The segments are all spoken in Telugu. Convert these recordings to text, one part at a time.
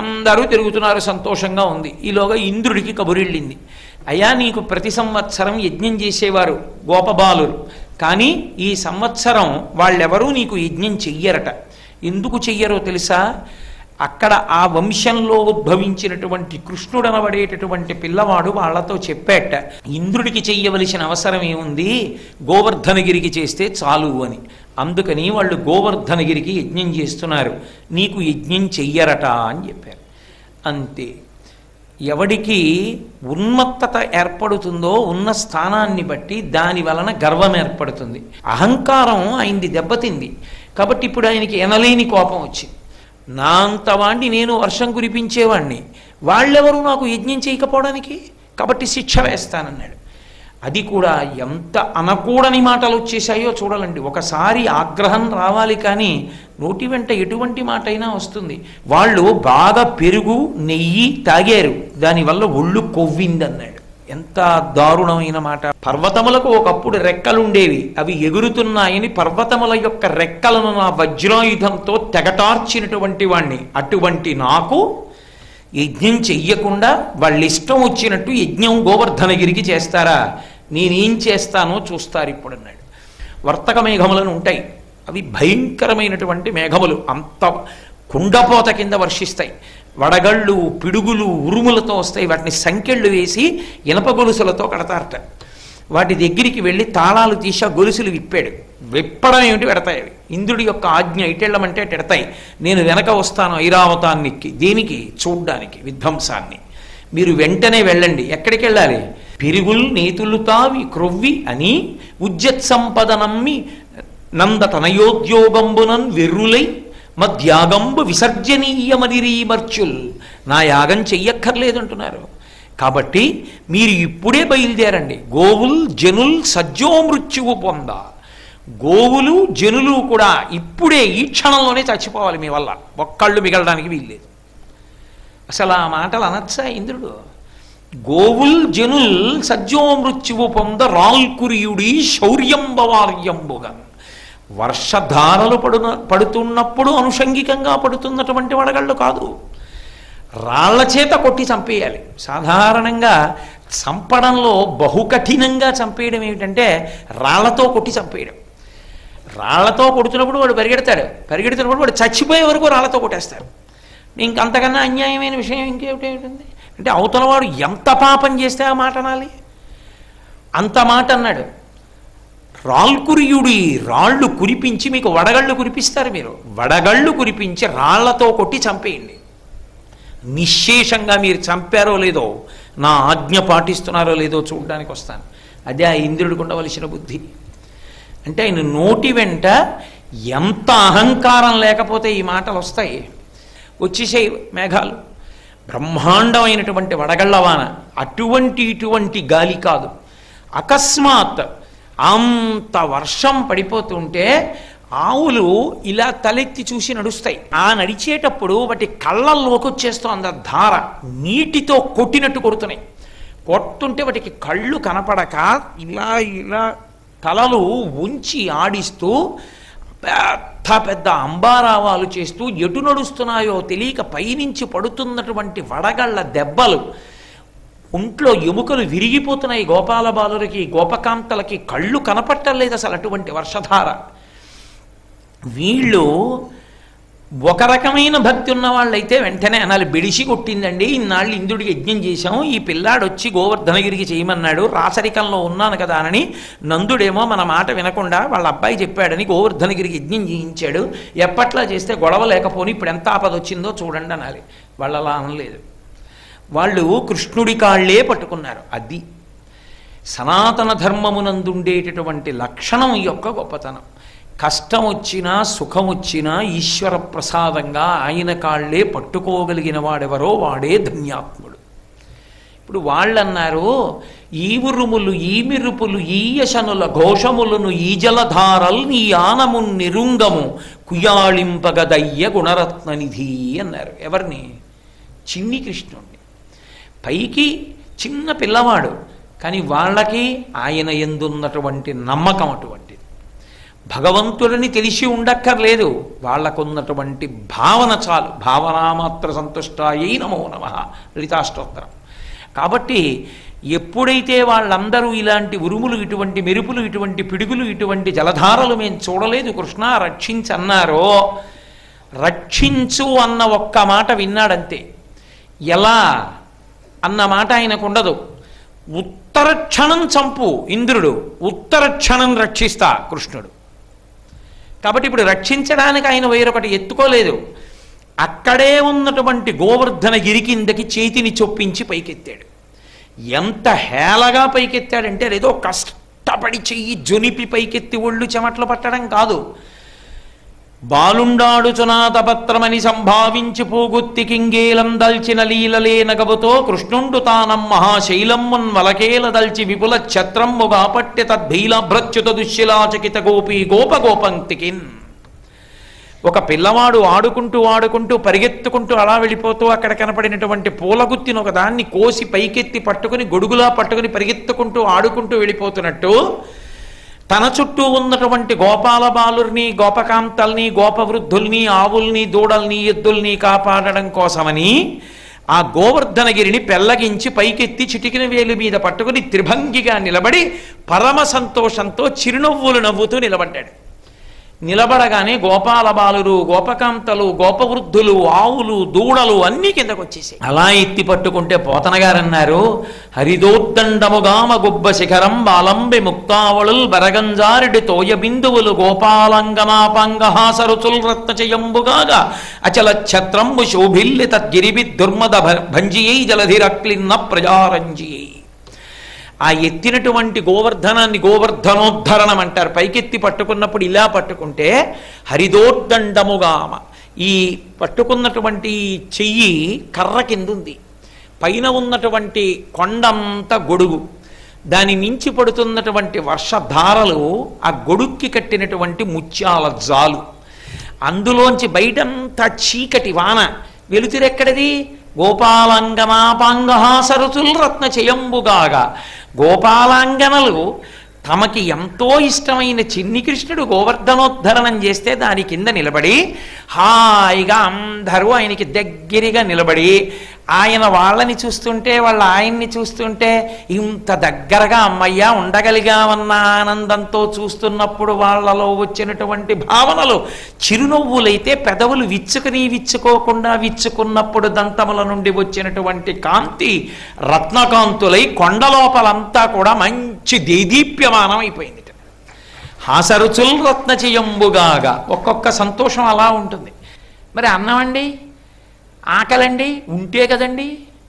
అందరూ తిరుగుతున్నారు సంతోషంగా ఉంది ఈలోగా ఇంద్రుడికి కబురెళ్ళింది అయ్యా నీకు ప్రతి సంవత్సరం యజ్ఞం చేసేవారు గోపబాలురు కానీ ఈ సంవత్సరం వాళ్ళెవరూ నీకు యజ్ఞం చెయ్యరట ఎందుకు చెయ్యరో తెలుసా అక్కడ ఆ వంశంలో ఉద్భవించినటువంటి కృష్ణుడు అనబడేటటువంటి పిల్లవాడు వాళ్ళతో చెప్పాట ఇంద్రుడికి చెయ్యవలసిన అవసరం ఏముంది గోవర్ధనగిరికి చేస్తే చాలు అని అందుకని వాళ్ళు గోవర్ధనగిరికి యజ్ఞం చేస్తున్నారు నీకు యజ్ఞం చెయ్యరట అని చెప్పారు అంతే ఎవడికి ఉన్మత్తత ఏర్పడుతుందో ఉన్న స్థానాన్ని బట్టి దాని వలన గర్వం ఏర్పడుతుంది అహంకారం ఆయనది దెబ్బతింది కాబట్టి ఇప్పుడు ఆయనకి ఎనలేని కోపం వచ్చింది నా అంతవాణ్ణి నేను వర్షం కురిపించేవాణ్ణి వాళ్ళెవరు నాకు యజ్ఞం చేయకపోవడానికి కాబట్టి శిక్ష వేస్తానన్నాడు అది కూడా ఎంత అనకూడని మాటలు వచ్చేసాయో చూడాలండి ఒకసారి ఆగ్రహం రావాలి కానీ నోటి వెంట ఎటువంటి మాట అయినా వస్తుంది వాళ్ళు బాగా పెరుగు నెయ్యి తాగారు దానివల్ల ఒళ్ళు కొవ్విందన్నాడు ఎంత దారుణమైన మాట పర్వతములకు ఒకప్పుడు రెక్కలుండేవి అవి ఎగురుతున్నాయని పర్వతముల యొక్క రెక్కలను నా వజ్రాయుధంతో తెగటార్చినటువంటి వాణ్ణి అటువంటి నాకు యజ్ఞం చెయ్యకుండా వాళ్ళ ఇష్టం వచ్చినట్టు యజ్ఞం గోవర్ధనగిరికి చేస్తారా నేనేం చేస్తానో చూస్తారు ఇప్పుడు అన్నాడు వర్తక మేఘములను ఉంటాయి అవి భయంకరమైనటువంటి మేఘములు అంత కుండపోత కింద వర్షిస్తాయి వడగళ్ళు పిడుగులు ఉరుములతో వస్తాయి వాటిని సంకెళ్ళు వేసి ఇనప గొలుసులతో కడతారట వాటి దగ్గరికి వెళ్ళి తాళాలు తీసి ఆ గొలుసులు విప్పాడు విప్పడం ఏమిటి పెడతాయి అవి ఇంద్రుడి యొక్క ఆజ్ఞ ఇటెళ్ళమంటే పెడతాయి నేను వెనక వస్తాను ఐరావతాన్నికి దేనికి చూడ్డానికి విధ్వంసాన్ని మీరు వెంటనే వెళ్ళండి ఎక్కడికి వెళ్ళాలి పిరుగుల్ నేతులు తావి క్రొవ్వి అని ఉజ్జత్ సంపదనమ్మి నంద తనయోద్యోగంబునన్ వెర్రులై మధ్యాగంబు విసర్జనీయమనిరీమర్చుల్ నా యాగం చెయ్యక్కర్లేదంటున్నారు కాబట్టి మీరు ఇప్పుడే బయలుదేరండి గోవుల్ జనుల్ సజ్జో మృత్యువు పొంద గోవులు జనులు కూడా ఇప్పుడే ఈ క్షణంలోనే చచ్చిపోవాలి మీ వల్ల ఒక్కళ్ళు మిగలడానికి వీల్లేదు అసలు ఆ మాటలు అనొచ్చా ఇంద్రుడు గోవుల్ జనుల్ సజ్జో మృత్యువు పొంద రాల్కురియుడి శౌర్యంబవార్యంబుగా వర్షధారలు పడున పడుతున్నప్పుడు అనుషంగికంగా పడుతున్నటువంటి వడగళ్ళు కాదు రాళ్ల చేత కొట్టి చంపేయాలి సాధారణంగా చంపడంలో బహుకఠినంగా చంపేయడం ఏమిటంటే రాళ్లతో కొట్టి చంపేయడం రాళ్లతో కొడుతున్నప్పుడు వాడు పరిగెడతాడు పరిగెడుతున్నప్పుడు వాడు చచ్చిపోయే వరకు రాళ్లతో కొట్టేస్తాడు ఇంకంతకన్నా అన్యాయమైన విషయం ఇంకేమిటేమిటి అంటే అవతలవాడు ఎంత పాపం చేస్తే ఆ మాట అనాలి అంత మాట అన్నాడు రాల్కురియుడి రాళ్ళు కురిపించి మీకు వడగళ్ళు కురిపిస్తారు మీరు వడగళ్ళు కురిపించి రాళ్లతో కొట్టి చంపేయండి నిశ్శేషంగా మీరు చంపారో లేదో నా ఆజ్ఞ పాటిస్తున్నారో లేదో చూడడానికి వస్తాను అదే ఆ ఇంద్రుడికి ఉండవలసిన బుద్ధి అంటే ఆయన నోటి వెంట ఎంత అహంకారం లేకపోతే ఈ మాటలు వస్తాయి వచ్చేసాయి మేఘాలు బ్రహ్మాండమైనటువంటి వడగళ్ళవాన అటువంటి ఇటువంటి గాలి కాదు అకస్మాత్ అంత వర్షం పడిపోతుంటే ఆవులు ఇలా తలెత్తి చూసి నడుస్తాయి ఆ నడిచేటప్పుడు వాటి కళ్ళల్లోకి వచ్చేస్తోంది ఆ ధార నీటితో కొట్టినట్టు కొడుతున్నాయి కొట్టుంటే వాటికి కళ్ళు కనపడక ఇలా ఇలా తలలు ఉంచి ఆడిస్తూ పెద్ద పెద్ద అంబారావాలు చేస్తూ ఎటు నడుస్తున్నాయో తెలియక పైనుంచి పడుతున్నటువంటి వడగళ్ళ దెబ్బలు ఒంట్లో ఎముకలు విరిగిపోతున్నాయి గోపాల బాలులకి గోపకాంతలకి కళ్ళు కనపట్టలేదు అసలు అటువంటి వర్షధార వీళ్ళు ఒక రకమైన భక్తి ఉన్న వాళ్ళైతే వెంటనే అనాలి బెడిసి కొట్టిందండి ఇన్నాళ్ళు ఇంద్రుడికి యజ్ఞం చేశాం ఈ పిల్లాడు వచ్చి గోవర్ధనగిరికి చేయమన్నాడు రాచరికంలో ఉన్నాను కదా అని నందుడేమో మన మాట వినకుండా వాళ్ళ అబ్బాయి చెప్పాడని గోవర్ధనగిరికి యజ్ఞం చేయించాడు ఎప్పట్లా చేస్తే గొడవ లేకపోని ఇప్పుడు ఎంత ఆపద వచ్చిందో చూడండి అనాలి వాళ్ళు అలా అనలేదు వాళ్ళు కృష్ణుడి కాళ్ళే పట్టుకున్నారు అది సనాతన ధర్మమునందుండేటటువంటి లక్షణం యొక్క గొప్పతనం కష్టం వచ్చినా సుఖం వచ్చినా ఈశ్వర ప్రసాదంగా ఆయన కాళ్ళే పట్టుకోగలిగిన వాడెవరో వాడే ధన్యాత్ముడు ఇప్పుడు వాళ్ళన్నారు ఈ ఉరుములు ఈ మిరుపులు ఈ యశనుల ఘోషములను ఈ జలధారల్ నీ ఆనము నిరుంగము కుయాళింపగదయ్య గుణరత్ననిధి అన్నారు ఎవరిని చిన్ని కృష్ణుణ్ణి పైకి చిన్న పిల్లవాడు కానీ వాళ్ళకి ఆయన ఎందున్నటువంటి నమ్మకం అటువంటిది భగవంతుడిని తెలిసి ఉండక్కర్లేదు వాళ్ళకున్నటువంటి భావన చాలు భావనామాత్ర సంతుష్టాయై నమో నమ లలితాష్టోత్తరం కాబట్టి ఎప్పుడైతే వాళ్ళందరూ ఇలాంటి ఉరుములు ఇటువంటి మెరుపులు ఇటువంటి పిడుగులు ఇటువంటి జలధారలు మేము చూడలేదు కృష్ణ రక్షించన్నారో రక్షించు అన్న ఒక్క మాట విన్నాడంతే ఎలా అన్న మాట ఆయనకు ఉండదు ఉత్తర క్షణం చంపు ఇంద్రుడు ఉత్తర క్షణం రక్షిస్తా కృష్ణుడు కాబట్టి ఇప్పుడు రక్షించడానికి ఆయన వేరొకటి ఎత్తుకోలేదు అక్కడే ఉన్నటువంటి గోవర్ధన గిరి కిందకి చేతిని చొప్పించి పైకెత్తాడు ఎంత హేళగా పైకెత్తాడంటే అదేదో కష్టపడి చెయ్యి జొనిపి పైకెత్తి ఒళ్ళు చెమట్లు పట్టడం కాదు బాలుండాడుచునాతపత్రమని సంభావించి పోగొత్తి కింగేలం దల్చిన లీలలే నగవుతో కృష్ణుండు తానం మహాశైలమ్మున్ వలకేల దల్చి విపుల ఛత్రమ్ముగా పట్టె తద్ధీలభ్రచ్యుత దుశ్శిలాచకిత గోపీ గోప గోపంక్తికిన్ ఒక పిల్లవాడు ఆడుకుంటూ ఆడుకుంటూ పరిగెత్తుకుంటూ అలా వెళ్ళిపోతూ అక్కడ కనపడినటువంటి పూలగుత్తిని ఒక దాన్ని కోసి పైకెత్తి పట్టుకుని గొడుగులా పట్టుకుని పరిగెత్తుకుంటూ ఆడుకుంటూ వెళ్ళిపోతున్నట్టు తన చుట్టూ ఉన్నటువంటి గోపాల బాలుర్ని గోపకాంతల్ని గోపవృద్ధుల్ని ఆవుల్ని దూడల్ని ఎద్దుల్ని కాపాడడం కోసమని ఆ గోవర్ధనగిరిని పెల్లగించి పైకెత్తి చిటికిన వేలు మీద పట్టుకుని త్రిభంగిగా నిలబడి పరమ సంతోషంతో చిరునవ్వులు నవ్వుతూ నిలబడ్డాడు నిలబడగానే గోపాల బాలురు గోపకాంతలు గోపవృద్ధులు ఆవులు దూడలు అన్నీ కిందకు వచ్చేసాయి అలా ఎత్తి పట్టుకుంటే పోతన గారు అన్నారు హరిదోద్దండముగామ గుబ్బ శిఖరం బాలంబి ముక్తావళుల్ బరగంజారిడి తోయ బిందువులు గోపాలంగనాపాంగహాసరుచుల్ రత్నచయంబుగాగా అచల ఛత్రంబు శోభిల్లి తద్గిరిబి దుర్మద భంజియై జలధిరక్లిన్న ప్రజారంజియై ఆ ఎత్తినటువంటి గోవర్ధనాన్ని గోవర్ధనోద్ధరణం అంటారు పైకెత్తి పట్టుకున్నప్పుడు ఇలా పట్టుకుంటే హరిదోర్దండముగామ ఈ పట్టుకున్నటువంటి చెయ్యి కర్ర కిందుంది పైన ఉన్నటువంటి కొండంత గొడుగు దాని మించి పడుతున్నటువంటి వర్షధారలు ఆ గొడుక్కి కట్టినటువంటి ముత్యాల జాలు అందులోంచి బయటంతా చీకటి వాన వెలుతురెక్కడిది గోపాలంగనాపాంగహాసరుతుల్ రత్న చేయంబుగాగా గోపాలాంగనలు తమకి ఎంతో ఇష్టమైన చిన్ని కృష్ణుడు గోవర్ధనోద్ధరణం చేస్తే దాని కింద నిలబడి హాయిగా అందరూ ఆయనకి దగ్గరగా నిలబడి ఆయన వాళ్ళని చూస్తుంటే వాళ్ళ ఆయన్ని చూస్తుంటే ఇంత దగ్గరగా అమ్మయ్య ఉండగలిగామన్న ఆనందంతో చూస్తున్నప్పుడు వాళ్ళలో వచ్చినటువంటి భావనలు చిరునవ్వులైతే పెదవులు విచ్చుకుని విచ్చుకోకుండా విచ్చుకున్నప్పుడు దంతముల నుండి వచ్చినటువంటి కాంతి రత్నకాంతులై కొండలోపలంతా కూడా మంచి దేదీప్యమానం అయిపోయింది హాసరుచుల్ రత్నచయంబుగాగా ఒక్కొక్క సంతోషం అలా ఉంటుంది మరి అన్నమండి ఆకలండి ఉంటే కదండి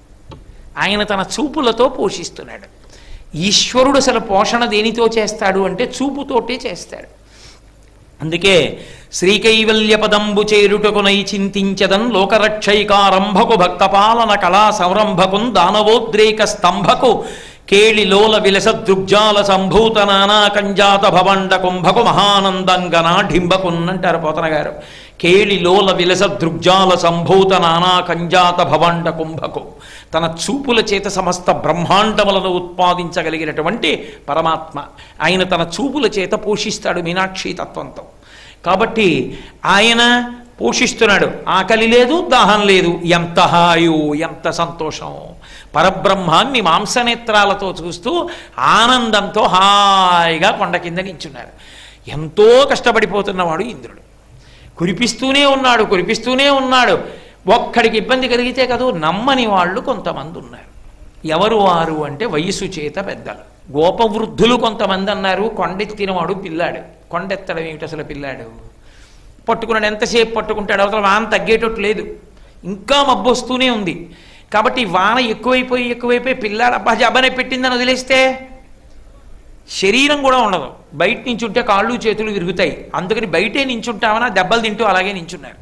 ఆయన తన చూపులతో పోషిస్తున్నాడు ఈశ్వరుడు అసలు పోషణ దేనితో చేస్తాడు అంటే చూపుతోటే చేస్తాడు అందుకే శ్రీకైవల్య పదంబు చేరుటకునై చింతించదన్ లోకరక్షైకారంభకు భక్తపాలన కళా సంరంభకున్ దానవోద్రేక స్తంభకు కేళిలోల విలస దృగ్జాల సంభూత నానా కంజాత భవండ కుంభకు మహానందంగనా ఢింబకున్ అంటారు పోతన గారు కేళిలోల విలస దృగ్జాల సంభూత నానా కంజాత భవండ కుంభకు తన చూపుల చేత సమస్త బ్రహ్మాండములను ఉత్పాదించగలిగినటువంటి పరమాత్మ ఆయన తన చూపుల చేత పోషిస్తాడు మీనాక్షి తత్వంతో కాబట్టి ఆయన పోషిస్తున్నాడు ఆకలి లేదు దాహం లేదు ఎంత హాయు ఎంత సంతోషం పరబ్రహ్మాన్ని మాంసనేత్రాలతో చూస్తూ ఆనందంతో హాయిగా కొండ కింద నించున్నారు ఎంతో కష్టపడిపోతున్నవాడు ఇంద్రుడు కురిపిస్తూనే ఉన్నాడు కురిపిస్తూనే ఉన్నాడు ఒక్కడికి ఇబ్బంది కలిగితే కదూ నమ్మని వాళ్ళు కొంతమంది ఉన్నారు ఎవరు వారు అంటే వయసు చేత పెద్దలు గోపవృద్ధులు కొంతమంది అన్నారు కొండెత్తినవాడు పిల్లాడు కొండెత్తడం ఏమిటి అసలు పిల్లాడు పట్టుకున్నాడు ఎంతసేపు పట్టుకుంటాడు అవతల వాన తగ్గేటట్టు లేదు ఇంకా మబ్బు వస్తూనే ఉంది కాబట్టి వాన ఎక్కువైపోయి ఎక్కువైపోయి పిల్లాడు అబ్బా జబ్బనే పెట్టిందని వదిలేస్తే శరీరం కూడా ఉండదు బయట నించుంటే కాళ్ళు చేతులు విరుగుతాయి అందుకని బయటే నించుంటామన్నా దెబ్బలు తింటూ అలాగే నించున్నారు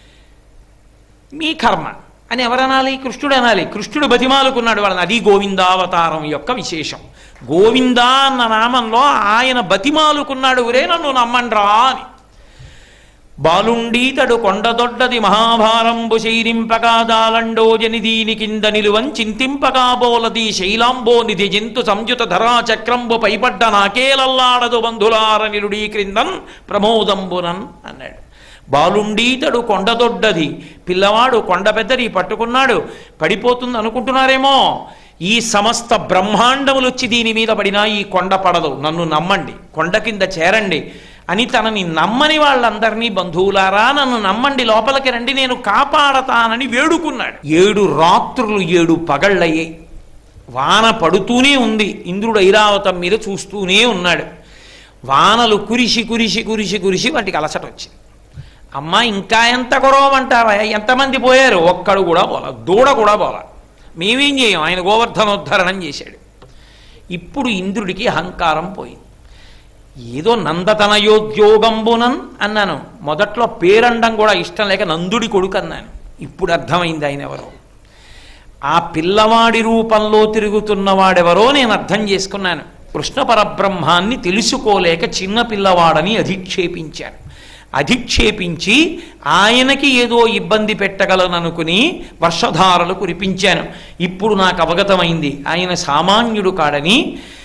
మీ కర్మ అని ఎవరనాలి కృష్ణుడు అనాలి కృష్ణుడు బతిమాలుకున్నాడు వాళ్ళని అది గోవిందావతారం యొక్క విశేషం గోవిందా అన్న నామంలో ఆయన బతిమాలుకున్నాడు ఒరే నన్ను నమ్మండ్రా అని బాలుండీతడు కొండదొడ్డది మహాభారంబు శైరింపకాదాలండోజని దీని కింద నిలువన్ చింతింపకాబోలది శైలాంబోనిధి జంతు సంయుత ధరా చక్రంబు పైపడ్డ నాకేలల్లాడదు బంధులార నిలుడీ క్రిందన్ ప్రమోదంబునన్ అన్నాడు బాలుండీతడు కొండదొడ్డది పిల్లవాడు కొండ పెద్దది పట్టుకున్నాడు పడిపోతుంది అనుకుంటున్నారేమో ఈ సమస్త బ్రహ్మాండములు వచ్చి దీని మీద పడినా ఈ కొండ పడదు నన్ను నమ్మండి కొండ కింద చేరండి అని తనని నమ్మని వాళ్ళందరినీ బంధువులారా నన్ను నమ్మండి లోపలికి రండి నేను కాపాడతానని వేడుకున్నాడు ఏడు రాత్రులు ఏడు పగళ్ళయ్యాయి వాన పడుతూనే ఉంది ఇంద్రుడు ఐరావతం మీద చూస్తూనే ఉన్నాడు వానలు కురిసి కురిసి కురిసి కురిసి వాటికి అలసట వచ్చింది అమ్మ ఇంకా ఎంత గొడవమంటావా ఎంతమంది పోయారు ఒక్కడు కూడా పోలా దూడ కూడా పోలా మేమేం చేయం ఆయన గోవర్ధనోద్ధరణం చేశాడు ఇప్పుడు ఇంద్రుడికి అహంకారం పోయింది ఏదో నందతనయోద్యోగంబునన్ అన్నాను మొదట్లో పేరండం కూడా ఇష్టం లేక నందుడి కొడుకు అన్నాను ఇప్పుడు అర్థమైంది ఆయన ఎవరో ఆ పిల్లవాడి రూపంలో తిరుగుతున్నవాడెవరో నేను అర్థం చేసుకున్నాను కృష్ణ పరబ్రహ్మాన్ని తెలుసుకోలేక చిన్న పిల్లవాడని అధిక్షేపించాను అధిక్షేపించి ఆయనకి ఏదో ఇబ్బంది పెట్టగలననుకుని వర్షధారలు కురిపించాను ఇప్పుడు నాకు అవగతమైంది ఆయన సామాన్యుడు కాడని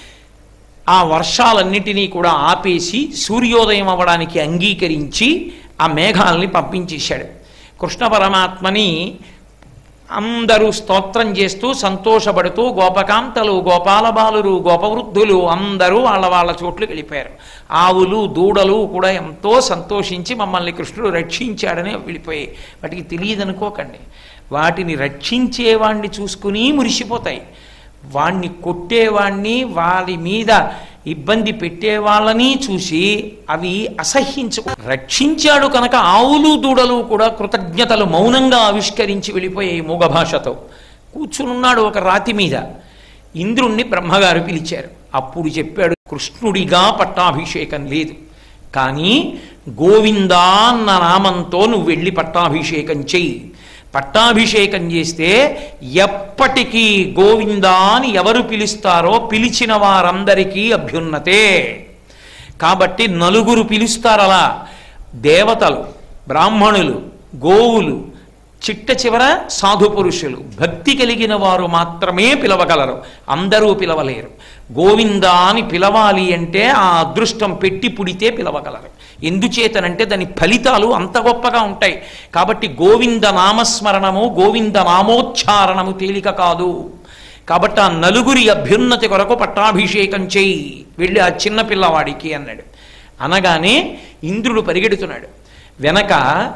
ఆ వర్షాలన్నిటినీ కూడా ఆపేసి సూర్యోదయం అవ్వడానికి అంగీకరించి ఆ మేఘాలని పంపించేశాడు కృష్ణ పరమాత్మని అందరూ స్తోత్రం చేస్తూ సంతోషపడుతూ గోపకాంతలు గోపాలబాలురు గోపవృద్ధులు అందరూ వాళ్ళ వాళ్ళ చోట్లు వెళ్ళిపోయారు ఆవులు దూడలు కూడా ఎంతో సంతోషించి మమ్మల్ని కృష్ణుడు రక్షించాడని వెళ్ళిపోయాయి వాటికి తెలియదు అనుకోకండి వాటిని రక్షించేవాణ్ణి చూసుకుని మురిసిపోతాయి వాణ్ణి కొట్టేవాణ్ణి వారి మీద ఇబ్బంది పెట్టేవాళ్ళని చూసి అవి అసహ్యించు రక్షించాడు కనుక ఆవులు దూడలు కూడా కృతజ్ఞతలు మౌనంగా ఆవిష్కరించి వెళ్ళిపోయాయి మూగ భాషతో కూర్చునున్నాడు ఒక రాతి మీద ఇంద్రుణ్ణి బ్రహ్మగారు పిలిచారు అప్పుడు చెప్పాడు కృష్ణుడిగా పట్టాభిషేకం లేదు కానీ గోవిందా అన్న నామంతో నువ్వు వెళ్ళి పట్టాభిషేకం చెయ్యి పట్టాభిషేకం చేస్తే ఎప్పటికీ గోవిందా అని ఎవరు పిలుస్తారో పిలిచిన వారందరికీ అభ్యున్నతే కాబట్టి నలుగురు పిలుస్తారలా దేవతలు బ్రాహ్మణులు గోవులు చిట్ట చివర సాధు పురుషులు భక్తి కలిగిన వారు మాత్రమే పిలవగలరు అందరూ పిలవలేరు గోవిందా అని పిలవాలి అంటే ఆ అదృష్టం పెట్టి పుడితే పిలవగలరు ఎందుచేతనంటే దాని ఫలితాలు అంత గొప్పగా ఉంటాయి కాబట్టి గోవింద నామస్మరణము గోవింద నామోచ్చారణము తేలిక కాదు కాబట్టి ఆ నలుగురి అభ్యున్నతి కొరకు పట్టాభిషేకం చేయి వెళ్ళి ఆ చిన్న పిల్లవాడికి అన్నాడు అనగానే ఇంద్రుడు పరిగెడుతున్నాడు వెనక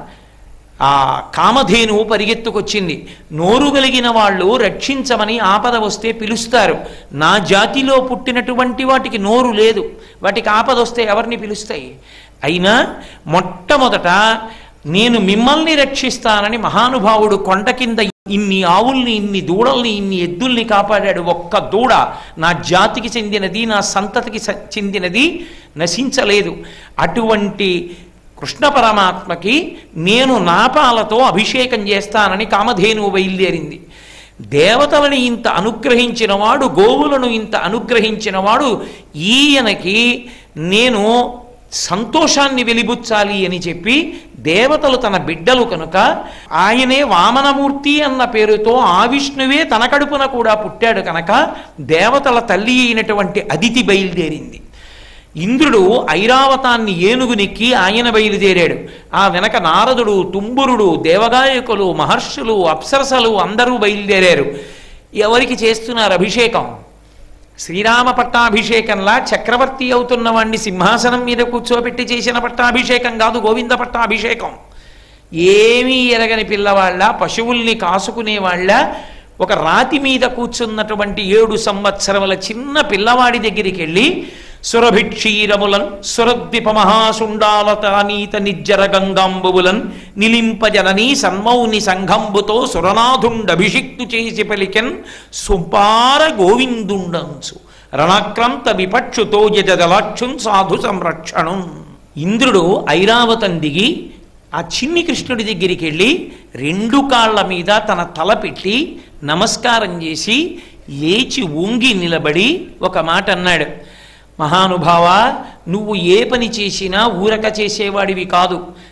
ఆ కామధేనువు పరిగెత్తుకొచ్చింది నోరు కలిగిన వాళ్ళు రక్షించమని ఆపద వస్తే పిలుస్తారు నా జాతిలో పుట్టినటువంటి వాటికి నోరు లేదు వాటికి ఆపద వస్తే ఎవరిని పిలుస్తాయి అయినా మొట్టమొదట నేను మిమ్మల్ని రక్షిస్తానని మహానుభావుడు కొండ కింద ఇన్ని ఆవుల్ని ఇన్ని దూడల్ని ఇన్ని ఎద్దుల్ని కాపాడాడు ఒక్క దూడ నా జాతికి చెందినది నా సంతతికి స- చెందినది నశించలేదు అటువంటి కృష్ణ పరమాత్మకి నేను నాపాలతో అభిషేకం చేస్తానని కామధేనువు బయలుదేరింది దేవతలని ఇంత అనుగ్రహించినవాడు గోవులను ఇంత అనుగ్రహించినవాడు ఈయనకి నేను సంతోషాన్ని వెలిబుచ్చాలి అని చెప్పి దేవతలు తన బిడ్డలు కనుక ఆయనే వామనమూర్తి అన్న పేరుతో ఆ విష్ణువే తన కడుపున కూడా పుట్టాడు కనుక దేవతల తల్లి అయినటువంటి అదితి బయలుదేరింది ఇంద్రుడు ఐరావతాన్ని ఏనుగునెక్కి ఆయన బయలుదేరాడు ఆ వెనక నారదుడు తుంబురుడు దేవగాయకులు మహర్షులు అప్సరసలు అందరూ బయలుదేరారు ఎవరికి చేస్తున్నారు అభిషేకం శ్రీరామ పట్టాభిషేకంలా చక్రవర్తి అవుతున్న వాణ్ణి సింహాసనం మీద కూర్చోబెట్టి చేసిన పట్టాభిషేకం కాదు గోవింద పట్టాభిషేకం ఏమీ ఎరగని పిల్లవాళ్ళ పశువుల్ని కాసుకునేవాళ్ళ ఒక రాతి మీద కూర్చున్నటువంటి ఏడు సంవత్సరముల చిన్న పిల్లవాడి దగ్గరికి వెళ్ళి సురభిక్షీరములన్ సురద్విప మహాసుండాలతానీత నిజ్జర గంగాంబువులన్ నిలింపజననీ సన్మౌని సంఘంబుతో సురనాథుండభిషిక్తు చేసి పలికెన్ సుంపార గోవిందుండంచు రణక్రంత విపక్షుతో యజదలాక్షున్ సాధు సంరక్షణం ఇంద్రుడు ఐరావతం దిగి ఆ చిన్ని కృష్ణుడి దగ్గరికి వెళ్ళి రెండు కాళ్ళ మీద తన తల పెట్టి నమస్కారం చేసి లేచి వంగి నిలబడి ఒక మాట అన్నాడు మహానుభావ నువ్వు ఏ పని చేసినా ఊరక చేసేవాడివి కాదు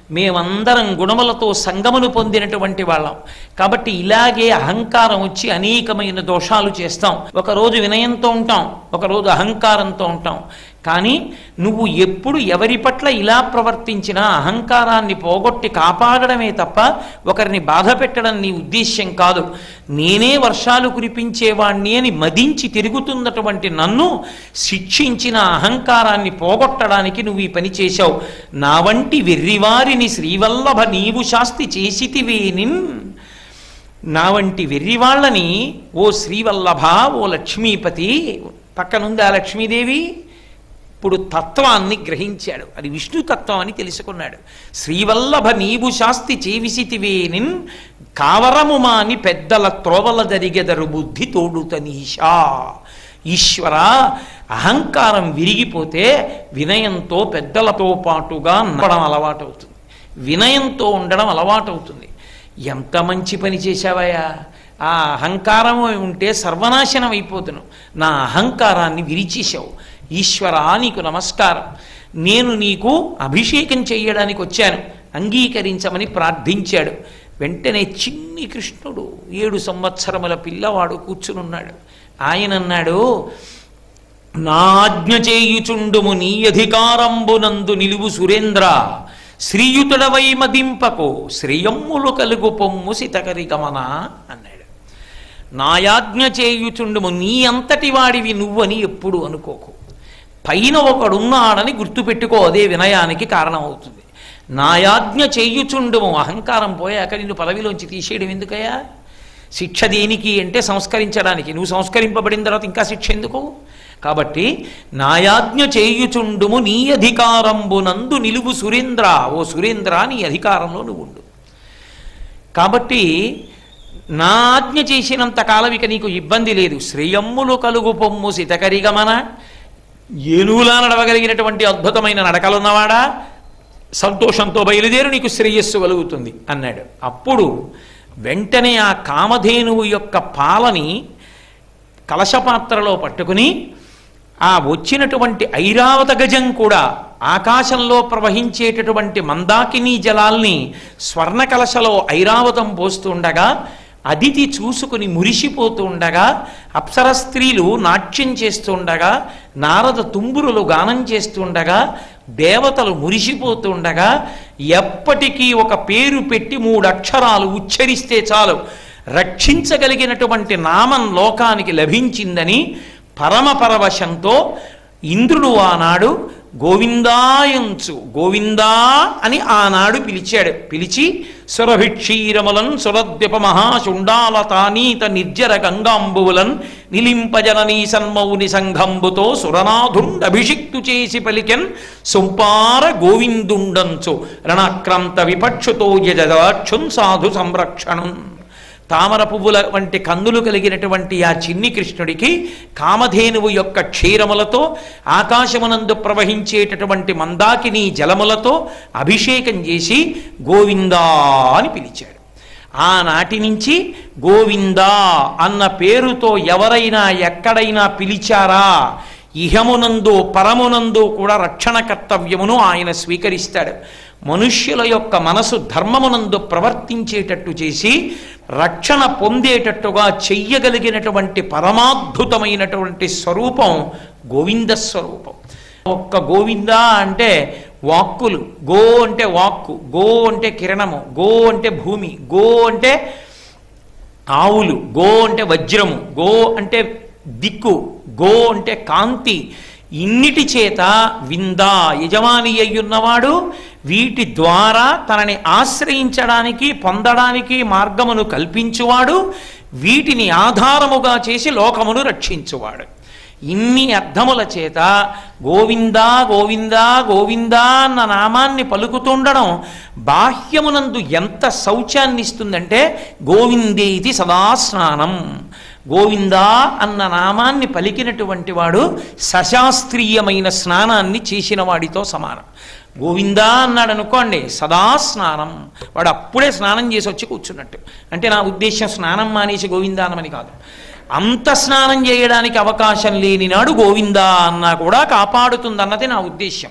మేమందరం గుణములతో సంగమును పొందినటువంటి వాళ్ళం కాబట్టి ఇలాగే అహంకారం వచ్చి అనేకమైన దోషాలు చేస్తాం ఒకరోజు వినయంతో ఉంటాం ఒకరోజు అహంకారంతో ఉంటాం కానీ నువ్వు ఎప్పుడు ఎవరి పట్ల ఇలా ప్రవర్తించినా అహంకారాన్ని పోగొట్టి కాపాడడమే తప్ప ఒకరిని బాధ పెట్టడం నీ ఉద్దేశ్యం కాదు నేనే వర్షాలు కురిపించేవాణ్ణి అని మదించి తిరుగుతున్నటువంటి నన్ను శిక్షించిన అహంకారాన్ని పోగొట్టడానికి నువ్వు ఈ పని చేశావు నా వంటి వెర్రివారిని శ్రీవల్లభ నీవు శాస్తి చేసితివేనిన్ నా వంటి వెర్రివాళ్ళని ఓ శ్రీవల్లభ ఓ లక్ష్మీపతి పక్కనుంది ఆ లక్ష్మీదేవి ఇప్పుడు తత్వాన్ని గ్రహించాడు అది విష్ణు తత్వం అని తెలుసుకున్నాడు శ్రీవల్లభ నీవు శాస్తి చేవిసితివేనిన్ కావరము మాని పెద్దల త్రోవల జరిగెదరు బుద్ధి తోడుతనీషా ఈశ్వర అహంకారం విరిగిపోతే వినయంతో పెద్దలతో పాటుగా నడవడం అలవాటవుతుంది వినయంతో ఉండడం అలవాటవుతుంది ఎంత మంచి పని చేశావయ్యా ఆ అహంకారం ఉంటే సర్వనాశనం అయిపోతును నా అహంకారాన్ని విరిచేశావు ఈశ్వరా నీకు నమస్కారం నేను నీకు అభిషేకం చేయడానికి వచ్చాను అంగీకరించమని ప్రార్థించాడు వెంటనే చిన్ని కృష్ణుడు ఏడు సంవత్సరముల పిల్లవాడు కూర్చునున్నాడు ఆయన అన్నాడు నాజ్ఞ చేయుచుండుము నీ అధికారంబునందు నిలువు సురేంద్ర శ్రీయుతుడవై మదింపకు శ్రేయమ్ములు కలుగు పొమ్ము సితకరి గమన అన్నాడు నాయాజ్ఞ చేయుచుండుము నీ అంతటి వాడివి నువ్వని ఎప్పుడు అనుకోకు పైన ఒకడున్నాడని గుర్తుపెట్టుకో అదే వినయానికి కారణమవుతుంది నాయాజ్ఞ చేయుచుండుము అహంకారం పోయాక నిన్ను పదవిలోంచి తీసేయడం ఎందుకయ్యా శిక్ష దేనికి అంటే సంస్కరించడానికి నువ్వు సంస్కరింపబడిన తర్వాత ఇంకా శిక్ష ఎందుకు కాబట్టి నాయాజ్ఞ చేయుచుండుము నీ అధికారంబునందు నిలువు సురేంద్ర ఓ సురేంద్ర నీ అధికారంలో నువ్వు ఉండు కాబట్టి నా ఆజ్ఞ చేసినంత కాలం ఇక నీకు ఇబ్బంది లేదు శ్రేయమ్ములు కలుగు పొమ్ము సితకరిగమన ఏనుగులా నడవగలిగినటువంటి అద్భుతమైన నడకలున్నవాడా సంతోషంతో బయలుదేరు నీకు శ్రేయస్సు కలుగుతుంది అన్నాడు అప్పుడు వెంటనే ఆ కామధేనువు యొక్క పాలని కలశపాత్రలో పట్టుకుని ఆ వచ్చినటువంటి ఐరావత గజం కూడా ఆకాశంలో ప్రవహించేటటువంటి మందాకిని జలాల్ని స్వర్ణ కలశలో ఐరావతం పోస్తుండగా అదితి చూసుకుని మురిసిపోతూ ఉండగా అప్సర స్త్రీలు నాట్యం చేస్తుండగా నారద తుంబురులు గానం చేస్తుండగా దేవతలు మురిసిపోతుండగా ఎప్పటికీ ఒక పేరు పెట్టి మూడు అక్షరాలు ఉచ్చరిస్తే చాలు రక్షించగలిగినటువంటి నామం లోకానికి లభించిందని పరమ పరవశంతో ఇంద్రుడు ఆనాడు గోవిందాయంచు గోవిందా అని ఆనాడు పిలిచాడు పిలిచి సురభిక్షీరములన్ సురద్యప మహాశుండాల తానీత నిర్జర గంగాంబువులన్ నిలింపజననీ సన్మౌని సంఘంబుతో సురనాథుండభిషిక్తు చేసి పలికెన్ సుంపార గోవిందుండంచు రణాక్రాంత విపక్షుతో యజదాక్షున్ సాధు సంరక్షణం తామర పువ్వుల వంటి కందులు కలిగినటువంటి ఆ చిన్ని కృష్ణుడికి కామధేనువు యొక్క క్షీరములతో ఆకాశమునందు ప్రవహించేటటువంటి మందాకిని జలములతో అభిషేకం చేసి గోవిందా అని పిలిచాడు ఆనాటి నుంచి గోవిందా అన్న పేరుతో ఎవరైనా ఎక్కడైనా పిలిచారా ఇహమునందు పరమునందు కూడా రక్షణ కర్తవ్యమును ఆయన స్వీకరిస్తాడు మనుష్యుల యొక్క మనసు ధర్మమునందు ప్రవర్తించేటట్టు చేసి రక్షణ పొందేటట్టుగా చెయ్యగలిగినటువంటి పరమాద్భుతమైనటువంటి స్వరూపం గోవింద స్వరూపం ఒక్క గోవింద అంటే వాక్కులు గో అంటే వాక్కు గో అంటే కిరణము గో అంటే భూమి గో అంటే ఆవులు గో అంటే వజ్రము గో అంటే దిక్కు గో అంటే కాంతి ఇన్నిటి చేత విందా యజమాని అయ్యున్నవాడు వీటి ద్వారా తనని ఆశ్రయించడానికి పొందడానికి మార్గమును కల్పించువాడు వీటిని ఆధారముగా చేసి లోకమును రక్షించువాడు ఇన్ని అర్థముల చేత గోవిందా గోవిందా గోవిందా అన్న నామాన్ని పలుకుతుండడం బాహ్యమునందు ఎంత శౌచాన్ని ఇస్తుందంటే గోవిందేది సదా స్నానం గోవిందా అన్న నామాన్ని పలికినటువంటి వాడు సశాస్త్రీయమైన స్నానాన్ని చేసిన వాడితో సమానం గోవిందా అన్నాడు అనుకోండి సదా స్నానం వాడు అప్పుడే స్నానం చేసి వచ్చి కూర్చున్నట్టు అంటే నా ఉద్దేశం స్నానం మానేసి గోవిందా అనమని కాదు అంత స్నానం చేయడానికి అవకాశం లేని నాడు గోవిందా అన్నా కూడా కాపాడుతుందన్నది నా ఉద్దేశం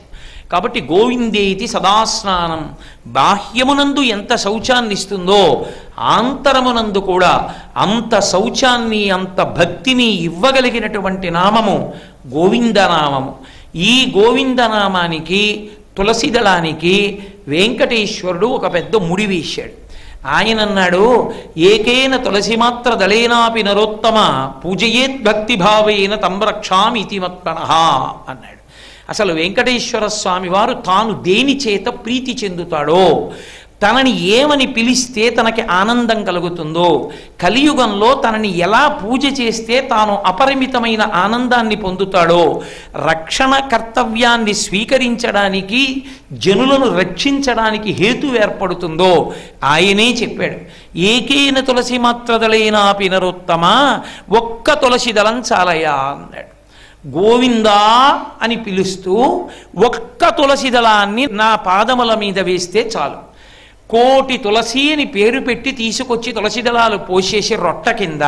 కాబట్టి గోవిందేతి సదాస్నానం బాహ్యమునందు ఎంత శౌచాన్ని ఇస్తుందో ఆంతరమునందు కూడా అంత శౌచాన్ని అంత భక్తిని ఇవ్వగలిగినటువంటి నామము గోవిందనామము ఈ గోవిందనామానికి తులసిదళానికి వెంకటేశ్వరుడు ఒక పెద్ద ముడి వేశాడు ఆయన అన్నాడు ఏకేన తులసి మాత్ర దళేనాపి నరోత్తమ పూజయేత్ భక్తి భావేన తంరక్షామి ఇతి మత్పణ అన్నాడు అసలు వెంకటేశ్వర స్వామి వారు తాను దేని చేత ప్రీతి చెందుతాడో తనని ఏమని పిలిస్తే తనకి ఆనందం కలుగుతుందో కలియుగంలో తనని ఎలా పూజ చేస్తే తాను అపరిమితమైన ఆనందాన్ని పొందుతాడో రక్షణ కర్తవ్యాన్ని స్వీకరించడానికి జనులను రక్షించడానికి హేతు ఏర్పడుతుందో ఆయనే చెప్పాడు ఏకేన తులసి మాత్రదలైనాపి నరోత్తమ ఒక్క తులసి దళం చాలయా అన్నాడు గోవిందా అని పిలుస్తూ ఒక్క తులసి దళాన్ని నా పాదముల మీద వేస్తే చాలు కోటి తులసి అని పేరు పెట్టి తీసుకొచ్చి తులసి దళాలు పోసేసి రొట్ట కింద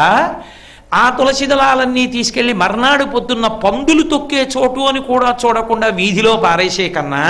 ఆ తులసి దళాలన్నీ తీసుకెళ్లి మర్నాడు పొద్దున్న పందులు తొక్కే చోటు అని కూడా చూడకుండా వీధిలో పారేసే కన్నా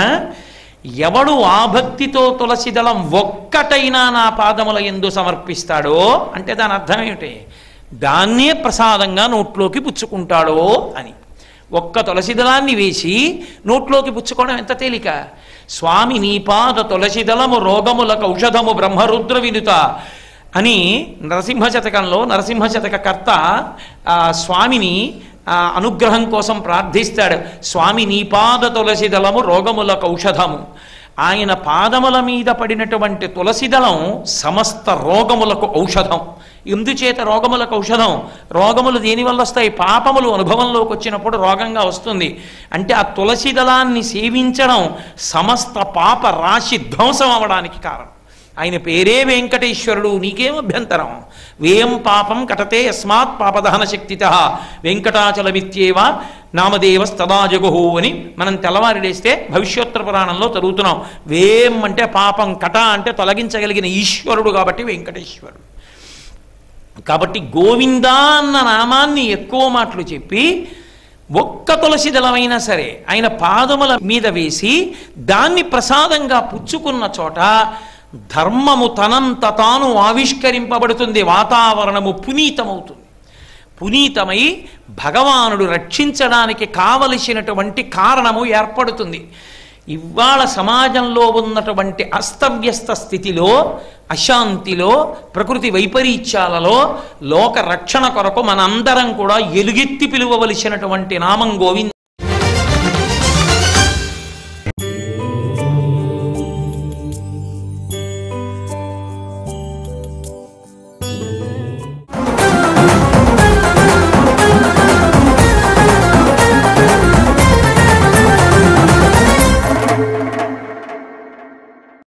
ఎవడు ఆ భక్తితో తులసి దళం ఒక్కటైనా నా పాదముల ఎందు సమర్పిస్తాడో అంటే దాని అర్థం ఏమిటి దాన్నే ప్రసాదంగా నోట్లోకి పుచ్చుకుంటాడో అని ఒక్క తులసి దళాన్ని వేసి నోట్లోకి పుచ్చుకోవడం ఎంత తేలిక స్వామి నీ పాద తులసిదళము రోగములకు ఔషధము బ్రహ్మరుద్ర వినుత అని నరసింహ శతకంలో నరసింహ శతక కర్త ఆ, స్వామిని ఆ, అనుగ్రహం కోసం ప్రార్థిస్తాడు స్వామి నీ పాద తులసిదళము రోగములకు ఔషధము ఆయన పాదముల మీద పడినటువంటి తులసిదళం సమస్త రోగములకు ఔషధం ఎందుచేత రోగములకు ఔషధం రోగములు దేనివల్ల వస్తాయి పాపములు అనుభవంలోకి వచ్చినప్పుడు రోగంగా వస్తుంది అంటే ఆ తులసి దళాన్ని సేవించడం సమస్త పాప రాశి ధ్వంసం అవడానికి కారణం ఆయన పేరే వెంకటేశ్వరుడు నీకేం అభ్యంతరం వేయం పాపం కటతే యస్మాత్ పాపదహన శక్తిత వెంకటాచలమిత్యేవ నామదేవ స్తదా జగుహు అని మనం తెల్లవారి లేస్తే భవిష్యోత్తర పురాణంలో చదువుతున్నాం వేం అంటే పాపం కట అంటే తొలగించగలిగిన ఈశ్వరుడు కాబట్టి వెంకటేశ్వరుడు కాబట్టి గోవిందా అన్న నామాన్ని ఎక్కువ మాటలు చెప్పి ఒక్క తులసి దళమైనా సరే ఆయన పాదముల మీద వేసి దాన్ని ప్రసాదంగా పుచ్చుకున్న చోట ధర్మము తనంత తాను ఆవిష్కరింపబడుతుంది వాతావరణము పునీతమవుతుంది పునీతమై భగవానుడు రక్షించడానికి కావలసినటువంటి కారణము ఏర్పడుతుంది ఇవాళ సమాజంలో ఉన్నటువంటి అస్తవ్యస్త స్థితిలో అశాంతిలో ప్రకృతి వైపరీత్యాలలో లోక రక్షణ కొరకు మనందరం కూడా ఎలుగెత్తి పిలువవలసినటువంటి నామం గోవింద